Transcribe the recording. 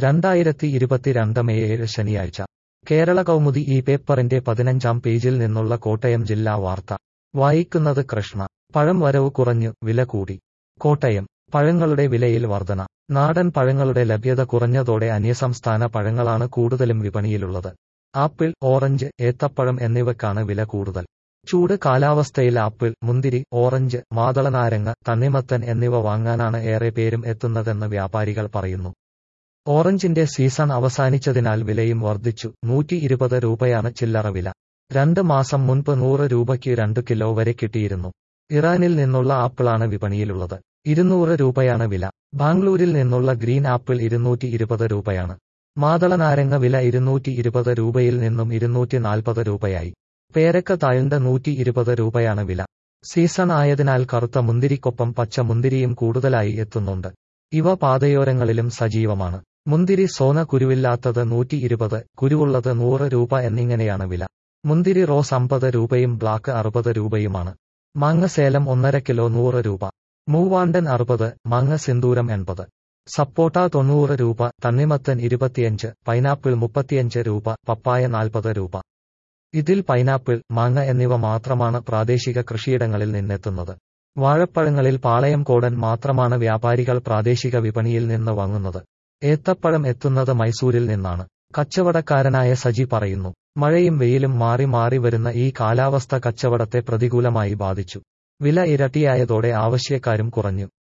രണ്ടായിരത്തി ഇരുപത്തിരണ്ട് മെയ് ഏഴ് ശനിയാഴ്ച കേരള കൗമുദി ഈ പേപ്പറിന്റെ പതിനഞ്ചാം പേജിൽ നിന്നുള്ള കോട്ടയം ജില്ലാ വാർത്ത വായിക്കുന്നത് കൃഷ്ണ പഴം വരവ് കുറഞ്ഞു വില കൂടി കോട്ടയം പഴങ്ങളുടെ വിലയിൽ വർധന നാടൻ പഴങ്ങളുടെ ലഭ്യത കുറഞ്ഞതോടെ അന്യസംസ്ഥാന പഴങ്ങളാണ് കൂടുതലും വിപണിയിലുള്ളത് ആപ്പിൾ ഓറഞ്ച് ഏത്തപ്പഴം എന്നിവയ്ക്കാണ് വില കൂടുതൽ ചൂട് കാലാവസ്ഥയിൽ ആപ്പിൾ മുന്തിരി ഓറഞ്ച് മാതളനാരങ്ങ തണ്ണിമത്തൻ എന്നിവ വാങ്ങാനാണ് ഏറെ പേരും എത്തുന്നതെന്ന് വ്യാപാരികൾ പറയുന്നു ഓറഞ്ചിന്റെ സീസൺ അവസാനിച്ചതിനാൽ വിലയും വർദ്ധിച്ചു നൂറ്റി ഇരുപത് രൂപയാണ് ചില്ലറ വില രണ്ട് മാസം മുൻപ് നൂറ് രൂപയ്ക്ക് രണ്ട് കിലോ വരെ കിട്ടിയിരുന്നു ഇറാനിൽ നിന്നുള്ള ആപ്പിളാണ് വിപണിയിലുള്ളത് ഇരുന്നൂറ് രൂപയാണ് വില ബാംഗ്ലൂരിൽ നിന്നുള്ള ഗ്രീൻ ആപ്പിൾ ഇരുന്നൂറ്റി ഇരുപത് രൂപയാണ് മാതളനാരങ്ങ വില ഇരുന്നൂറ്റി ഇരുപത് രൂപയിൽ നിന്നും ഇരുന്നൂറ്റി നാൽപ്പത് രൂപയായി പേരക്ക താഴ്ന്ന നൂറ്റി ഇരുപത് രൂപയാണ് വില സീസൺ ആയതിനാൽ കറുത്ത മുന്തിരിക്കൊപ്പം പച്ച മുന്തിരിയും കൂടുതലായി എത്തുന്നുണ്ട് ഇവ പാതയോരങ്ങളിലും സജീവമാണ് മുന്തിരി സോന കുരുവില്ലാത്തത് നൂറ്റി ഇരുപത് കുരുവുള്ളത് നൂറ് രൂപ എന്നിങ്ങനെയാണ് വില മുന്തിരി റോസ് അമ്പത് രൂപയും ബ്ലാക്ക് അറുപത് രൂപയുമാണ് മാങ്ങ സേലം ഒന്നര കിലോ നൂറ് രൂപ മൂവാണ്ടൻ അറുപത് മാങ്ങ സിന്ദൂരം എൺപത് സപ്പോട്ട തൊണ്ണൂറ് രൂപ തണ്ണിമത്തൻ ഇരുപത്തിയഞ്ച് പൈനാപ്പിൾ മുപ്പത്തിയഞ്ച് രൂപ പപ്പായ നാൽപ്പത് രൂപ ഇതിൽ പൈനാപ്പിൾ മാങ്ങ എന്നിവ മാത്രമാണ് പ്രാദേശിക കൃഷിയിടങ്ങളിൽ നിന്നെത്തുന്നത് വാഴപ്പഴങ്ങളിൽ പാളയം കോടൻ മാത്രമാണ് വ്യാപാരികൾ പ്രാദേശിക വിപണിയിൽ നിന്ന് വാങ്ങുന്നത് ഏത്തപ്പഴം എത്തുന്നത് മൈസൂരിൽ നിന്നാണ് കച്ചവടക്കാരനായ സജി പറയുന്നു മഴയും വെയിലും മാറി മാറി വരുന്ന ഈ കാലാവസ്ഥ കച്ചവടത്തെ പ്രതികൂലമായി ബാധിച്ചു വില ഇരട്ടിയായതോടെ ആവശ്യക്കാരും കുറഞ്ഞു